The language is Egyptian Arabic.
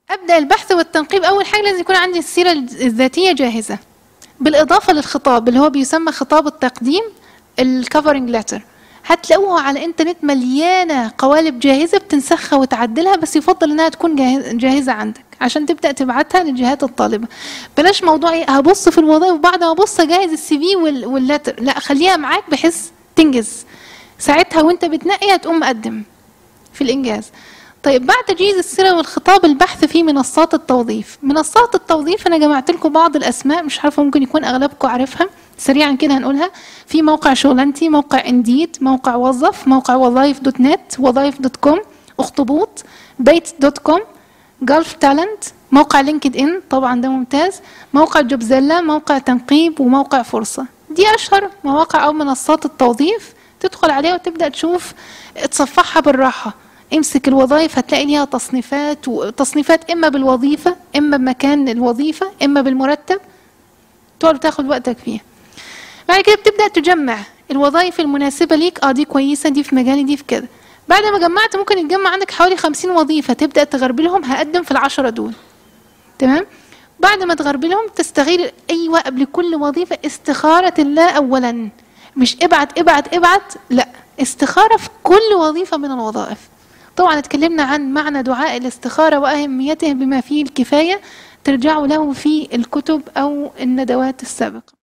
ابدا البحث والتنقيب اول حاجه لازم يكون عندي السيره الذاتيه جاهزه بالاضافه للخطاب اللي هو بيسمى خطاب التقديم الكفرنج لتر هتلاقوها على الانترنت مليانه قوالب جاهزه بتنسخها وتعدلها بس يفضل انها تكون جاهزه عندك عشان تبدا تبعتها للجهات الطالبه بلاش موضوع ايه هبص في الوظائف وبعد ما ابص اجهز السي في واللتر لا خليها معاك بحيث تنجز ساعتها وانت بتنقي هتقوم مقدم في الانجاز طيب بعد تجهيز السيرة والخطاب البحث في منصات التوظيف منصات التوظيف أنا جمعت لكم بعض الأسماء مش عارفة ممكن يكون أغلبكم عارفها سريعا كده هنقولها في موقع شغلانتي موقع انديد موقع وظف موقع وظائف دوت نت وظائف دوت كوم اخطبوط بيت دوت كوم جولف تالنت موقع لينكد ان طبعا ده ممتاز موقع جوبزيلا موقع تنقيب وموقع فرصة دي أشهر مواقع أو منصات التوظيف تدخل عليها وتبدأ تشوف تصفحها بالراحة امسك الوظائف هتلاقي ليها تصنيفات وتصنيفات اما بالوظيفه اما بمكان الوظيفه اما بالمرتب تقعد تاخد وقتك فيها بعد كده بتبدا تجمع الوظائف المناسبه ليك اه دي كويسه دي في مجالي دي في كده بعد ما جمعت ممكن يتجمع عندك حوالي خمسين وظيفه تبدا تغربلهم هقدم في العشرة دول تمام بعد ما تغربلهم تستغير ايوه قبل كل وظيفه استخاره الله اولا مش ابعت ابعت ابعت لا استخاره في كل وظيفه من الوظائف طبعا اتكلمنا عن معنى دعاء الاستخارة وأهميته بما فيه الكفاية ترجعوا له في الكتب أو الندوات السابقة